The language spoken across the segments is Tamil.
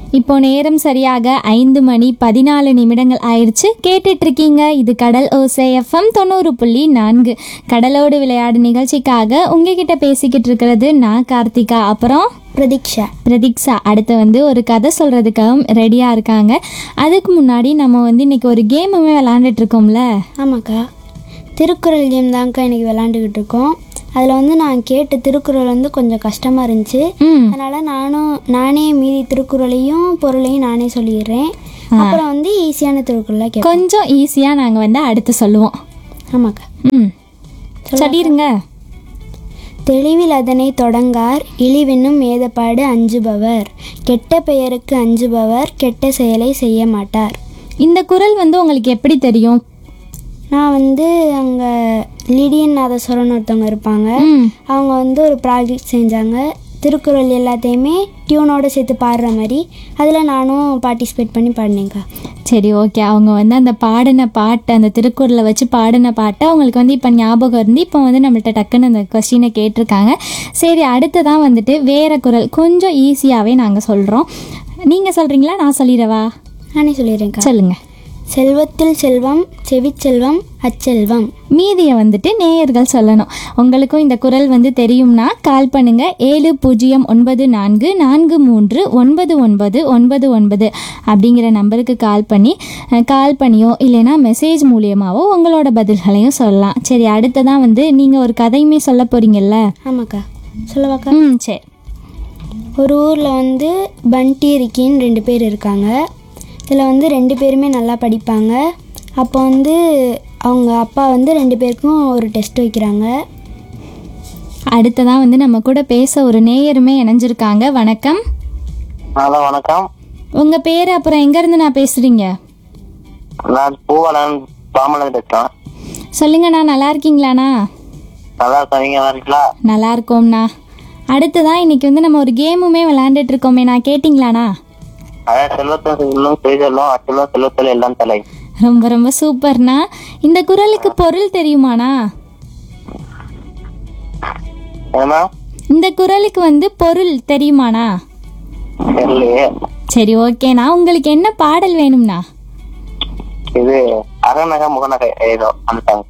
இப்போ நேரம் சரியாக ஐந்து மணி பதினாலு நிமிடங்கள் ஆயிடுச்சு கேட்டுட்டு இருக்கீங்க இது கடல் ஓசை எஃப்எம் தொண்ணூறு புள்ளி நான்கு கடலோடு விளையாடு நிகழ்ச்சிக்காக உங்ககிட்ட பேசிக்கிட்டு இருக்கிறது நான் கார்த்திகா அப்புறம் பிரதீக்ஷா பிரதீக்ஷா அடுத்து வந்து ஒரு கதை சொல்கிறதுக்காகவும் ரெடியாக இருக்காங்க அதுக்கு முன்னாடி நம்ம வந்து இன்னைக்கு ஒரு கேமுமே விளாண்டுட்டு இருக்கோம்ல ஆமாக்கா திருக்குறள் கேம் தான்க்கா இன்னைக்கு விளாண்டுக்கிட்டு இருக்கோம் அதில் வந்து நான் கேட்ட திருக்குறள் வந்து கொஞ்சம் கஷ்டமாக இருந்துச்சு ம் அதனால் நானும் நானே மீதி திருக்குறளையும் பொருளையும் நானே சொல்லிடுறேன் அப்புறம் வந்து ஈஸியான திருக்குறளாக கேட்பேன் கொஞ்சம் ஈஸியாக நாங்கள் வந்து அடுத்து சொல்லுவோம் ஆமாக்கா ம் சொல்லிடுங்க தெளிவில் அதனை தொடங்கார் இழிவென்னும் ஏதப்பாடு அஞ்சுபவர் கெட்ட பெயருக்கு அஞ்சுபவர் கெட்ட செயலை செய்ய மாட்டார் இந்த குரல் வந்து உங்களுக்கு எப்படி தெரியும் நான் வந்து அங்கே லிடியன் நாதஸ்வரன் ஒருத்தவங்க இருப்பாங்க ம் அவங்க வந்து ஒரு ப்ராஜெக்ட் செஞ்சாங்க திருக்குறள் எல்லாத்தையுமே டியூனோட சேர்த்து பாடுற மாதிரி அதில் நானும் பார்ட்டிசிபேட் பண்ணி பாடினேங்க்கா சரி ஓகே அவங்க வந்து அந்த பாடின பாட்டு அந்த திருக்குறளை வச்சு பாடின பாட்டை அவங்களுக்கு வந்து இப்போ ஞாபகம் இருந்து இப்போ வந்து நம்மள்ட்ட டக்குன்னு அந்த கொஸ்டினை கேட்டிருக்காங்க சரி அடுத்ததான் வந்துட்டு வேற குரல் கொஞ்சம் ஈஸியாகவே நாங்கள் சொல்கிறோம் நீங்கள் சொல்கிறீங்களா நான் சொல்லிடவா நானே சொல்லிடுறேன்க்கா சொல்லுங்க செல்வத்தில் செல்வம் செவிச்செல்வம் அச்செல்வம் மீதியை வந்துட்டு நேயர்கள் சொல்லணும் உங்களுக்கும் இந்த குரல் வந்து தெரியும்னா கால் பண்ணுங்க ஏழு பூஜ்ஜியம் ஒன்பது நான்கு நான்கு மூன்று ஒன்பது ஒன்பது ஒன்பது ஒன்பது அப்படிங்கிற நம்பருக்கு கால் பண்ணி அஹ், கால் பண்ணியோ இல்லைன்னா மெசேஜ் மூலியமாவோ உங்களோட பதில்களையும் சொல்லலாம் சரி அடுத்ததான் வந்து நீங்கள் ஒரு கதையுமே சொல்ல போறீங்கல்ல ஆமாக்கா சொல்லவாக்கா ம் சரி ஒரு ஊரில் வந்து பண்டி ரிக்கின்னு ரெண்டு பேர் இருக்காங்க இதில் வந்து ரெண்டு பேருமே நல்லா படிப்பாங்க அப்போ வந்து அவங்க அப்பா வந்து ரெண்டு பேருக்கும் ஒரு டெஸ்ட் வைக்கிறாங்க அடுத்ததான் வந்து நம்ம கூட பேச ஒரு நேயருமே இணைஞ்சிருக்காங்க வணக்கம் ஹலோ வணக்கம் உங்கள் பேர் அப்புறம் எங்கேருந்து நான் பேசுகிறீங்க நான் பூவலன் பாமலன் பேசுறேன் சொல்லுங்கண்ணா நல்லா இருக்கீங்களாண்ணா நல்லா இருக்கேன் நீங்க நல்லா இருக்கீங்களா நல்லா இருக்கோம்ண்ணா அடுத்ததான் இன்னைக்கு வந்து நம்ம ஒரு கேமுமே விளையாண்டுட்டு இருக்கோமே நான் கேட்டிங்களாண்ணா அதான் செல்வத்தும் செல்லும் செய்தலும் அச்சலும் செல்வத்தில் எல்லாம் தலை ரொம்ப ரொம்ப சூப்பர்ண்ணா இந்த குரலுக்கு பொருள் தெரியுமாண்ணா ஏமா இந்த குரலுக்கு வந்து பொருள் தெரியுமாண்ணா தெரியலையே சரி ஓகேண்ணா உங்களுக்கு என்ன பாடல் வேணும்ண்ணா இது அகநகை முகநகை ஏதோ அந்த song.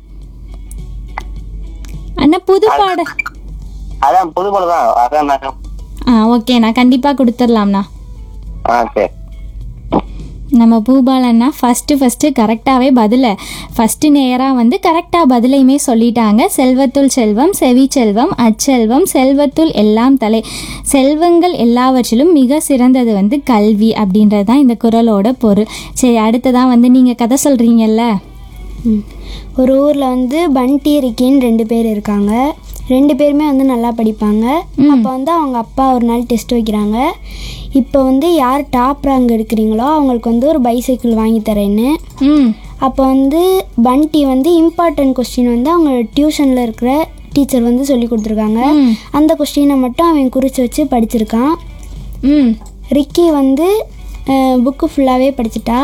அண்ணா புது பாடல் அதான் புதுமொழி தான் அகநகம் ஆ ஓகேண்ணா கண்டிப்பாக கொடுத்துடலாம்ண்ணா ஆ சரி நம்ம பூபாலண்ணா ஃபஸ்ட்டு ஃபஸ்ட்டு கரெக்டாகவே பதிலை ஃபஸ்ட்டு நேராக வந்து கரெக்டாக பதிலையுமே சொல்லிட்டாங்க செல்வத்துள் செல்வம் செவி செல்வம் அச்செல்வம் செல்வத்துள் எல்லாம் தலை செல்வங்கள் எல்லாவற்றிலும் மிக சிறந்தது வந்து கல்வி அப்படின்றது தான் இந்த குரலோட பொருள் சரி அடுத்ததான் வந்து நீங்கள் கதை சொல்கிறீங்கல்ல ம். ஒரு ஊரில் வந்து பண்டி ரிக்கின்னு ரெண்டு பேர் இருக்காங்க ரெண்டு பேருமே வந்து நல்லா படிப்பாங்க அப்போ வந்து அவங்க அப்பா ஒரு நாள் டெஸ்ட் வைக்கிறாங்க இப்போ வந்து யார் டாப் ரேங்க் எடுக்கிறீங்களோ அவங்களுக்கு வந்து ஒரு பைசைக்கிள் வாங்கி தரேன்னு ம் அப்போ வந்து பண்டி வந்து இம்பார்ட்டன்ட் கொஸ்டின் வந்து அவங்க டியூஷனில் இருக்கிற டீச்சர் வந்து சொல்லி கொடுத்துருக்காங்க ம். அந்த கொஸ்டினை மட்டும் அவன் குறித்து வச்சு படிச்சிருக்கான் ம் ரிக்கி வந்து புக்கு ஃபுல்லாகவே படிச்சிட்டா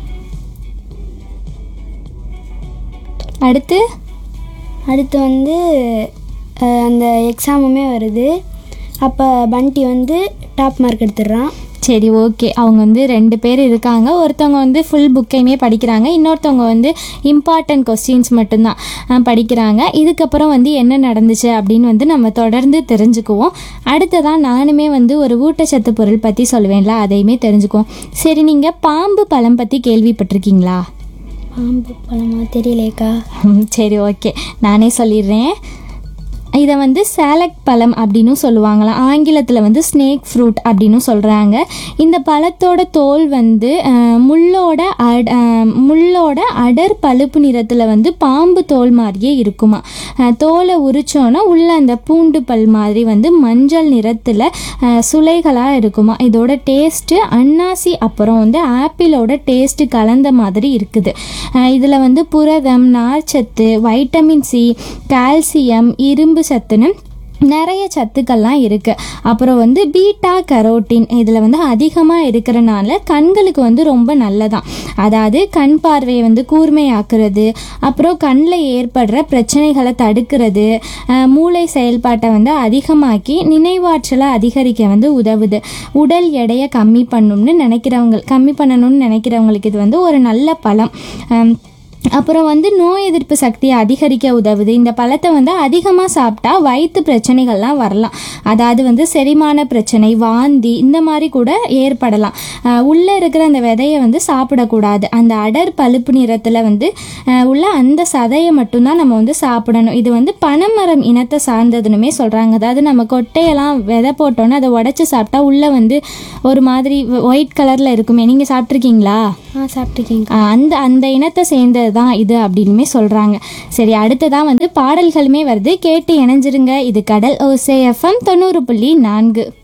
அடுத்து அடுத்து வந்து அஹ், அந்த எக்ஸாமுமே வருது அப்போ பண்டி வந்து டாப் மார்க் எடுத்துடுறான் சரி ஓகே அவங்க வந்து ரெண்டு பேர் இருக்காங்க ஒருத்தவங்க வந்து ஃபுல் புக்கையுமே படிக்கிறாங்க இன்னொருத்தவங்க வந்து இம்பார்ட்டன்ட் கொஸ்டின்ஸ் மட்டும்தான் அஹ், படிக்கிறாங்க இதுக்கப்புறம் வந்து என்ன நடந்துச்சு அப்படின்னு வந்து நம்ம தொடர்ந்து தெரிஞ்சுக்குவோம் அடுத்ததான் நானுமே வந்து ஒரு ஊட்டச்சத்து பொருள் பற்றி சொல்லுவேன்ல அதையுமே தெரிஞ்சுக்குவோம் சரி நீங்கள் பாம்பு பழம் பற்றி கேள்விப்பட்டிருக்கீங்களா பாம்பு பழமா தெரியலேக்கா ம், சரி ஓகே நானே சொல்லிடுறேன் இதை வந்து சேலக் பழம் அப்படின்னு சொல்லுவாங்களாம் ஆங்கிலத்தில் வந்து ஸ்னேக் ஃப்ரூட் அப்படின்னு சொல்கிறாங்க இந்த பழத்தோட தோல் வந்து அஹ், முள்ளோட அட அஹ், முள்ளோட அடர் பழுப்பு நிறத்தில் வந்து பாம்பு தோல் மாதிரியே இருக்குமா அஹ், தோலை உரிச்சோன்னா உள்ள அந்த பூண்டு பல் மாதிரி வந்து மஞ்சள் நிறத்தில் சுளைகளாக இருக்குமா இதோட டேஸ்ட்டு அன்னாசி அப்புறம் வந்து ஆப்பிளோட டேஸ்ட்டு கலந்த மாதிரி இருக்குது இதில் வந்து புரதம் நார்ச்சத்து வைட்டமின் சி கால்சியம் இரும்பு சத்துன்னு நிறைய சத்துக்கள்லாம் இருக்குது அப்புறம் வந்து பீட்டா கரோட்டின் இதில் வந்து அதிகமாக இருக்கிறனால கண்களுக்கு வந்து ரொம்ப நல்லதான் அதாவது கண் பார்வையை வந்து கூர்மையாக்குறது அப்புறம் கண்ணில் ஏற்படுற பிரச்சனைகளை தடுக்கிறது அஹ், மூளை செயல்பாட்டை வந்து அதிகமாக்கி நினைவாற்றலை அதிகரிக்க வந்து உதவுது உடல் எடையை கம்மி பண்ணணும்னு நினைக்கிறவங்க கம்மி பண்ணணும்னு நினைக்கிறவங்களுக்கு இது வந்து ஒரு நல்ல பழம் அம், அப்புறம் வந்து நோய் எதிர்ப்பு சக்தியை அதிகரிக்க உதவுது இந்த பழத்தை வந்து அதிகமாக சாப்பிட்டா வயிற்று பிரச்சனைகள்லாம் வரலாம் அதாவது வந்து செரிமான பிரச்சனை வாந்தி இந்த மாதிரி கூட ஏற்படலாம் ஆஹ் உள்ளே இருக்கிற அந்த விதையை வந்து சாப்பிடக்கூடாது அந்த அடர் பழுப்பு நிறத்தில் வந்து ஆஹ் உள்ள அந்த சதையை மட்டும்தான் நம்ம வந்து சாப்பிடணும் இது வந்து பனைமரம் இனத்தை சார்ந்ததுன்னுமே சொல்கிறாங்க அதாவது நம்ம கொட்டையெல்லாம் விதை போட்டோன்னே அதை உடச்சி சாப்பிட்டா உள்ளே வந்து ஒரு மாதிரி ஒயிட் கலரில் இருக்குமே நீங்கள் சாப்பிட்ருக்கீங்களா ஆ சாப்பிட்ருக்கீங்க ஆஹ் அந்த அந்த இனத்தை சேர்ந்தது தான் இது அப்படின்னுமே சொல்கிறாங்க சரி அடுத்ததான் வந்து பாடல்களுமே வருது கேட்டு இணைஞ்சிருங்க இது கடல் ஓசே எஃப்எம் தொண்ணூறு புள்ளி நான்கு